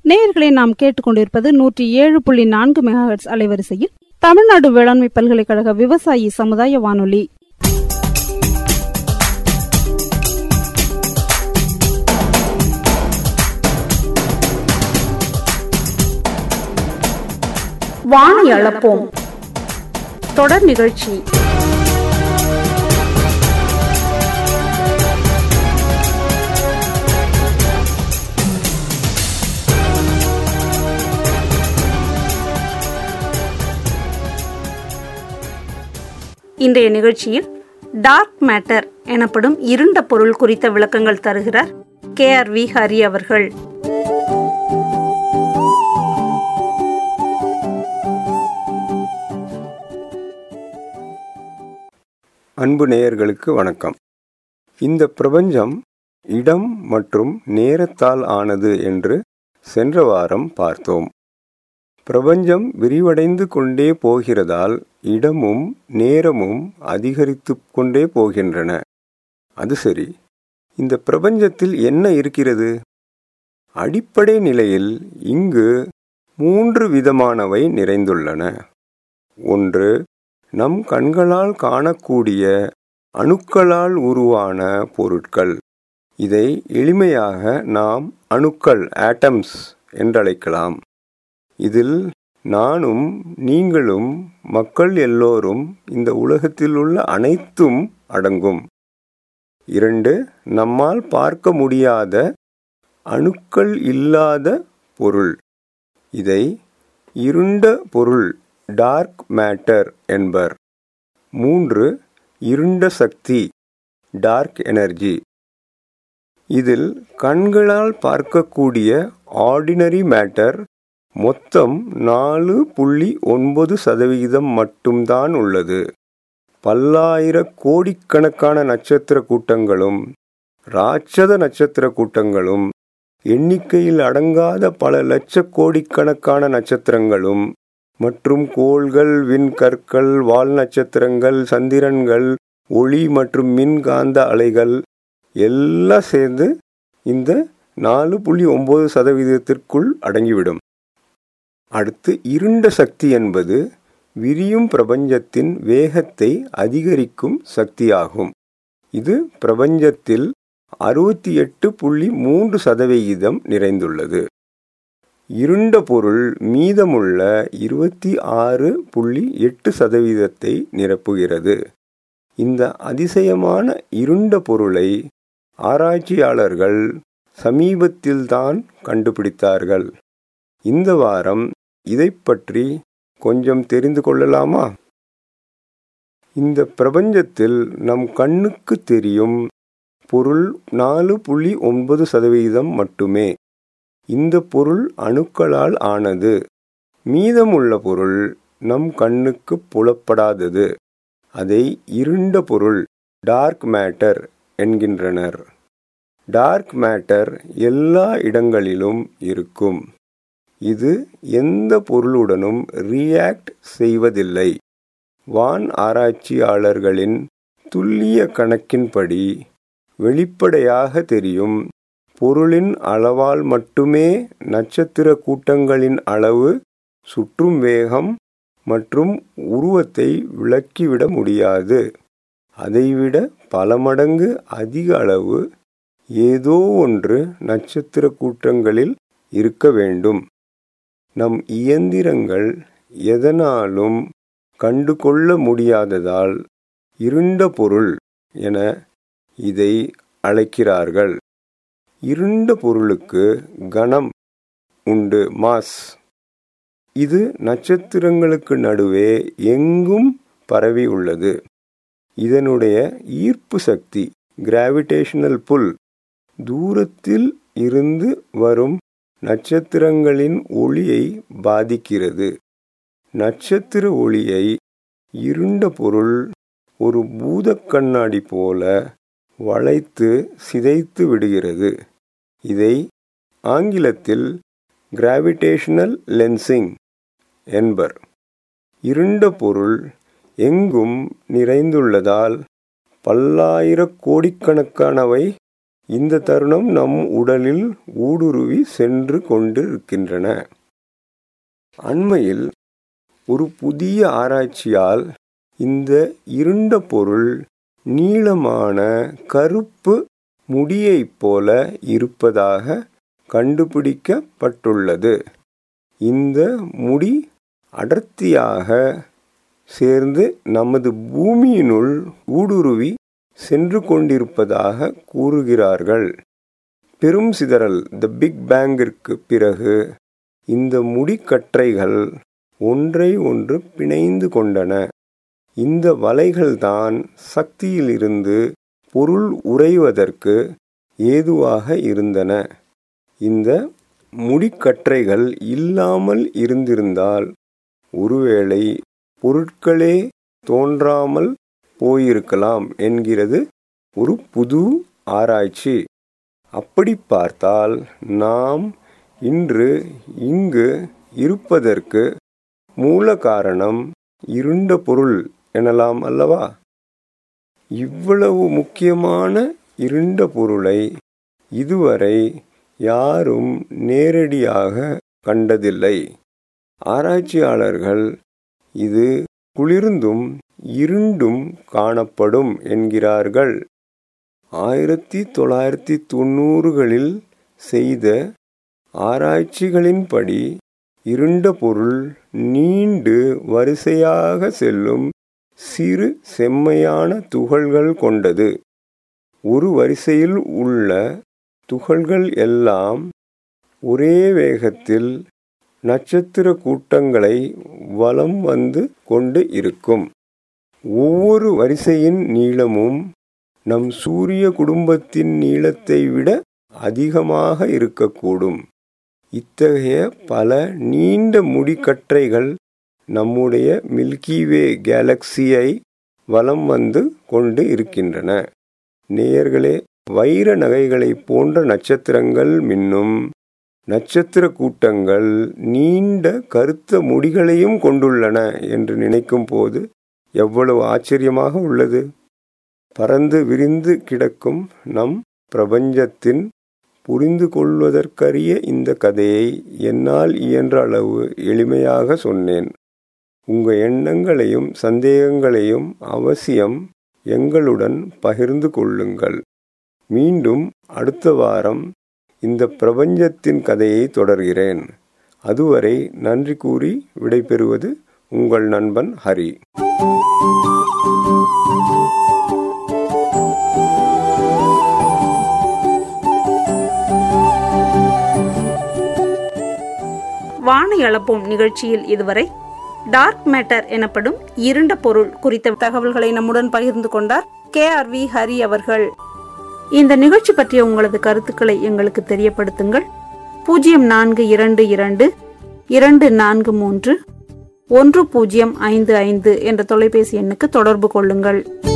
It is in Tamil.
நேயர்களை நாம் கேட்டுக்கொண்டிருப்பது நூற்றி ஏழு புள்ளி நான்கு மெகாஹெட்ஸ் அலைவரிசையில் தமிழ்நாடு வேளாண்மை பல்கலைக்கழக விவசாயி சமுதாய வானொலி வானை அளப்போம் தொடர் நிகழ்ச்சி இன்றைய நிகழ்ச்சியில் டார்க் மேட்டர் எனப்படும் இருண்ட பொருள் குறித்த விளக்கங்கள் தருகிறார் கே ஆர் வி ஹரி அவர்கள் அன்பு நேயர்களுக்கு வணக்கம் இந்த பிரபஞ்சம் இடம் மற்றும் நேரத்தால் ஆனது என்று சென்ற வாரம் பார்த்தோம் பிரபஞ்சம் விரிவடைந்து கொண்டே போகிறதால் இடமும் நேரமும் அதிகரித்து கொண்டே போகின்றன அது சரி இந்த பிரபஞ்சத்தில் என்ன இருக்கிறது அடிப்படை நிலையில் இங்கு மூன்று விதமானவை நிறைந்துள்ளன ஒன்று நம் கண்களால் காணக்கூடிய அணுக்களால் உருவான பொருட்கள் இதை எளிமையாக நாம் அணுக்கள் ஆட்டம்ஸ் என்றழைக்கலாம் இதில் நானும் நீங்களும் மக்கள் எல்லோரும் இந்த உலகத்தில் உள்ள அனைத்தும் அடங்கும் இரண்டு நம்மால் பார்க்க முடியாத அணுக்கள் இல்லாத பொருள் இதை இருண்ட பொருள் டார்க் மேட்டர் என்பர் மூன்று இருண்ட சக்தி டார்க் எனர்ஜி இதில் கண்களால் பார்க்கக்கூடிய ஆர்டினரி மேட்டர் மொத்தம் நாலு புள்ளி ஒன்பது சதவிகிதம் மட்டும்தான் உள்ளது பல்லாயிர கோடிக்கணக்கான நட்சத்திர கூட்டங்களும் ராட்சத நட்சத்திர கூட்டங்களும் எண்ணிக்கையில் அடங்காத பல லட்ச கோடிக்கணக்கான நட்சத்திரங்களும் மற்றும் கோள்கள் விண்கற்கள் வால் நட்சத்திரங்கள் சந்திரன்கள் ஒளி மற்றும் மின்காந்த அலைகள் எல்லாம் சேர்ந்து இந்த நாலு புள்ளி ஒன்பது சதவீதத்திற்குள் அடங்கிவிடும் அடுத்து இருண்ட சக்தி என்பது விரியும் பிரபஞ்சத்தின் வேகத்தை அதிகரிக்கும் சக்தியாகும் இது பிரபஞ்சத்தில் அறுபத்தி எட்டு புள்ளி மூன்று சதவிகிதம் நிறைந்துள்ளது இருண்ட பொருள் மீதமுள்ள இருபத்தி ஆறு புள்ளி எட்டு சதவீதத்தை நிரப்புகிறது இந்த அதிசயமான இருண்ட பொருளை ஆராய்ச்சியாளர்கள் சமீபத்தில்தான் கண்டுபிடித்தார்கள் இந்த வாரம் இதை பற்றி கொஞ்சம் தெரிந்து கொள்ளலாமா இந்த பிரபஞ்சத்தில் நம் கண்ணுக்கு தெரியும் பொருள் நாலு புள்ளி ஒன்பது சதவீதம் மட்டுமே இந்த பொருள் அணுக்களால் ஆனது மீதமுள்ள பொருள் நம் கண்ணுக்கு புலப்படாதது அதை இருண்ட பொருள் டார்க் மேட்டர் என்கின்றனர் டார்க் மேட்டர் எல்லா இடங்களிலும் இருக்கும் இது எந்த பொருளுடனும் ரியாக்ட் செய்வதில்லை வான் ஆராய்ச்சியாளர்களின் துல்லிய கணக்கின்படி வெளிப்படையாக தெரியும் பொருளின் அளவால் மட்டுமே நட்சத்திர கூட்டங்களின் அளவு சுற்றும் வேகம் மற்றும் உருவத்தை விளக்கிவிட முடியாது அதைவிட பல மடங்கு அதிக அளவு ஏதோ ஒன்று நட்சத்திர கூட்டங்களில் இருக்க வேண்டும் நம் இயந்திரங்கள் எதனாலும் கண்டு கொள்ள முடியாததால் இருண்ட பொருள் என இதை அழைக்கிறார்கள் இருண்ட பொருளுக்கு கணம் உண்டு மாஸ் இது நட்சத்திரங்களுக்கு நடுவே எங்கும் பரவி உள்ளது இதனுடைய ஈர்ப்பு சக்தி கிராவிடேஷனல் புல் தூரத்தில் இருந்து வரும் நட்சத்திரங்களின் ஒளியை பாதிக்கிறது நட்சத்திர ஒளியை இருண்ட பொருள் ஒரு பூதக் கண்ணாடி போல வளைத்து சிதைத்து விடுகிறது இதை ஆங்கிலத்தில் கிராவிடேஷனல் லென்சிங் என்பர் இருண்ட பொருள் எங்கும் நிறைந்துள்ளதால் பல்லாயிர கோடிக்கணக்கானவை இந்த தருணம் நம் உடலில் ஊடுருவி சென்று கொண்டிருக்கின்றன அண்மையில் ஒரு புதிய ஆராய்ச்சியால் இந்த இருண்ட பொருள் நீளமான கருப்பு முடியைப் போல இருப்பதாக கண்டுபிடிக்கப்பட்டுள்ளது இந்த முடி அடர்த்தியாக சேர்ந்து நமது பூமியினுள் ஊடுருவி சென்று கொண்டிருப்பதாக கூறுகிறார்கள் பெரும் சிதறல் த பிக் பேங்கிற்கு பிறகு இந்த முடிக்கற்றைகள் ஒன்றை ஒன்று பிணைந்து கொண்டன இந்த வலைகள்தான் சக்தியிலிருந்து பொருள் உறைவதற்கு ஏதுவாக இருந்தன இந்த முடிக்கற்றைகள் இல்லாமல் இருந்திருந்தால் ஒருவேளை பொருட்களே தோன்றாமல் போயிருக்கலாம் என்கிறது ஒரு புது ஆராய்ச்சி அப்படி பார்த்தால் நாம் இன்று இங்கு இருப்பதற்கு மூல காரணம் இருண்ட பொருள் எனலாம் அல்லவா இவ்வளவு முக்கியமான இருண்ட பொருளை இதுவரை யாரும் நேரடியாக கண்டதில்லை ஆராய்ச்சியாளர்கள் இது குளிர்ந்தும் இருண்டும் காணப்படும் என்கிறார்கள் ஆயிரத்தி தொள்ளாயிரத்தி தொண்ணூறுகளில் செய்த ஆராய்ச்சிகளின்படி இருண்ட பொருள் நீண்டு வரிசையாக செல்லும் சிறு செம்மையான துகள்கள் கொண்டது ஒரு வரிசையில் உள்ள துகள்கள் எல்லாம் ஒரே வேகத்தில் நட்சத்திர கூட்டங்களை வலம் வந்து கொண்டு இருக்கும் ஒவ்வொரு வரிசையின் நீளமும் நம் சூரிய குடும்பத்தின் நீளத்தை விட அதிகமாக இருக்கக்கூடும் இத்தகைய பல நீண்ட முடிக்கற்றைகள் நம்முடைய மில்கிவே கேலக்சியை வலம் வந்து கொண்டு இருக்கின்றன நேயர்களே வைர நகைகளை போன்ற நட்சத்திரங்கள் மின்னும் நட்சத்திர கூட்டங்கள் நீண்ட கருத்த முடிகளையும் கொண்டுள்ளன என்று நினைக்கும் போது எவ்வளவு ஆச்சரியமாக உள்ளது பறந்து விரிந்து கிடக்கும் நம் பிரபஞ்சத்தின் புரிந்து கொள்வதற்கரிய இந்த கதையை என்னால் இயன்ற அளவு எளிமையாக சொன்னேன் உங்க எண்ணங்களையும் சந்தேகங்களையும் அவசியம் எங்களுடன் பகிர்ந்து கொள்ளுங்கள் மீண்டும் அடுத்த வாரம் இந்த பிரபஞ்சத்தின் கதையை தொடர்கிறேன் அதுவரை நன்றி கூறி விடைபெறுவது உங்கள் நண்பன் ஹரி வானை அளப்போம் நிகழ்ச்சியில் இதுவரை டார்க் மேட்டர் எனப்படும் இருண்ட பொருள் குறித்த தகவல்களை நம்முடன் பகிர்ந்து கொண்டார் கே ஆர் வி ஹரி அவர்கள் இந்த நிகழ்ச்சி பற்றிய உங்களது கருத்துக்களை எங்களுக்கு தெரியப்படுத்துங்கள் பூஜ்ஜியம் நான்கு இரண்டு இரண்டு இரண்டு நான்கு மூன்று ஒன்று பூஜ்ஜியம் ஐந்து ஐந்து என்ற தொலைபேசி எண்ணுக்கு தொடர்பு கொள்ளுங்கள்